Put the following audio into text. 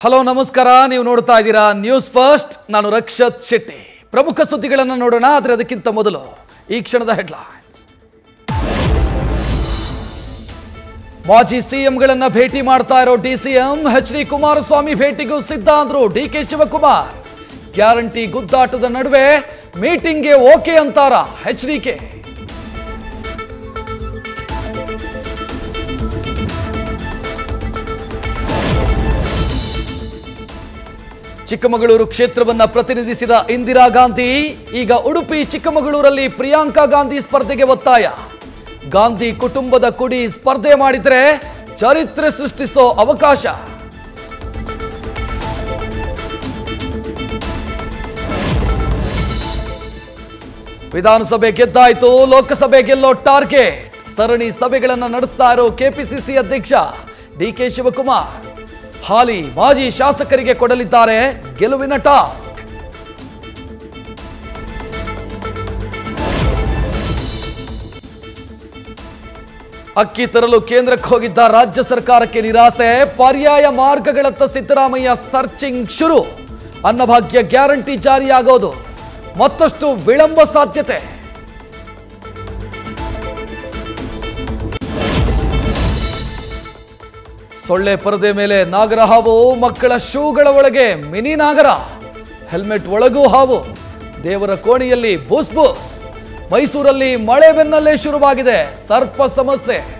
hello ನಮಸ್ಕಾರ ನೀವು ನೋಡ್ತಾ ಇದ್ದೀರಾ ನ್ಯೂಸ್ ಫಸ್ಟ್ ನಾನು ರಕ್ಷತ್ ಶೆಟ್ಟಿ ಪ್ರಮುಖ ಸುದ್ದಿಗಳನ್ನು ನೋಡೋಣ ಆದರೆ ಅದಕ್ಕಿಂತ ಮೊದಲು ಈ ಕ್ಷಣದ ಹೆಡ್ಲೈನ್ಸ್ ಮಾಜಿ ಸಿಎಂಗಳನ್ನ ಭೇಟಿ ಮಾಡ್ತಾ ಇರೋ ಡಿಸಿಎಂ ಎಚ್ ಡಿ ಕುಮಾರಸ್ವಾಮಿ ಭೇಟಿಗೂ ಸಿದ್ಧ ಅಂದ್ರು ಡಿ ಕೆ ಶಿವಕುಮಾರ್ ಗ್ಯಾರಂಟಿ ಗುದ್ದಾಟದ ನಡುವೆ ಮೀಟಿಂಗ್ಗೆ ಓಕೆ ಅಂತಾರ ಎಚ್ ಡಿ ಕೆ ಚಿಕ್ಕಮಗಳೂರು ಕ್ಷೇತ್ರವನ್ನ ಪ್ರತಿನಿಧಿಸಿದ ಇಂದಿರಾ ಗಾಂಧಿ ಈಗ ಉಡುಪಿ ಚಿಕ್ಕಮಗಳೂರಲ್ಲಿ ಪ್ರಿಯಾಂಕಾ ಗಾಂಧಿ ಸ್ಪರ್ಧೆಗೆ ಒತ್ತಾಯ ಗಾಂಧಿ ಕುಟುಂಬದ ಕುಡಿ ಸ್ಪರ್ಧೆ ಮಾಡಿದ್ರೆ ಚರಿತ್ರೆ ಸೃಷ್ಟಿಸೋ ಅವಕಾಶ ವಿಧಾನಸಭೆ ಗೆದ್ದಾಯ್ತು ಲೋಕಸಭೆ ಗೆಲ್ಲೋ ಟಾರ್ಗೆಟ್ ಸರಣಿ ಸಭೆಗಳನ್ನು ನಡೆಸ್ತಾ ಇರೋ ಕೆಪಿಸಿಸಿ ಅಧ್ಯಕ್ಷ ಡಿ ಕೆ ಶಿವಕುಮಾರ್ ಹಾಲಿ ಮಾಜಿ ಶಾಸಕರಿಗೆ ಕೊಡಲಿದ್ದಾರೆ ಗೆಲುವಿನ ಟಾಸ್ಕ್ ಅಕ್ಕಿ ತರಲು ಕೇಂದ್ರಕ್ಕೆ ಹೋಗಿದ್ದ ರಾಜ್ಯ ಸರ್ಕಾರಕ್ಕೆ ನಿರಾಸೆ ಪರ್ಯಾಯ ಮಾರ್ಗಗಳತ್ತ ಸಿದ್ದರಾಮಯ್ಯ ಸರ್ಚಿಂಗ್ ಶುರು ಅನ್ನಭಾಗ್ಯ ಗ್ಯಾರಂಟಿ ಜಾರಿಯಾಗೋದು ಮತ್ತಷ್ಟು ವಿಳಂಬ ಸಾಧ್ಯತೆ ಸೊಳ್ಳೆ ಪರದೆ ಮೇಲೆ ನಾಗರ ಹಾವು ಮಕ್ಕಳ ಶೂಗಳ ಒಳಗೆ ಮಿನಿ ನಾಗರ ಹೆಲ್ಮೆಟ್ ಒಳಗೂ ಹಾವು ದೇವರ ಕೋಣೆಯಲ್ಲಿ ಬೂಸ್ ಬೂಸ್ ಮೈಸೂರಲ್ಲಿ ಮಳೆ ಬೆನ್ನಲ್ಲೇ ಶುರುವಾಗಿದೆ ಸರ್ಪ ಸಮಸ್ಯೆ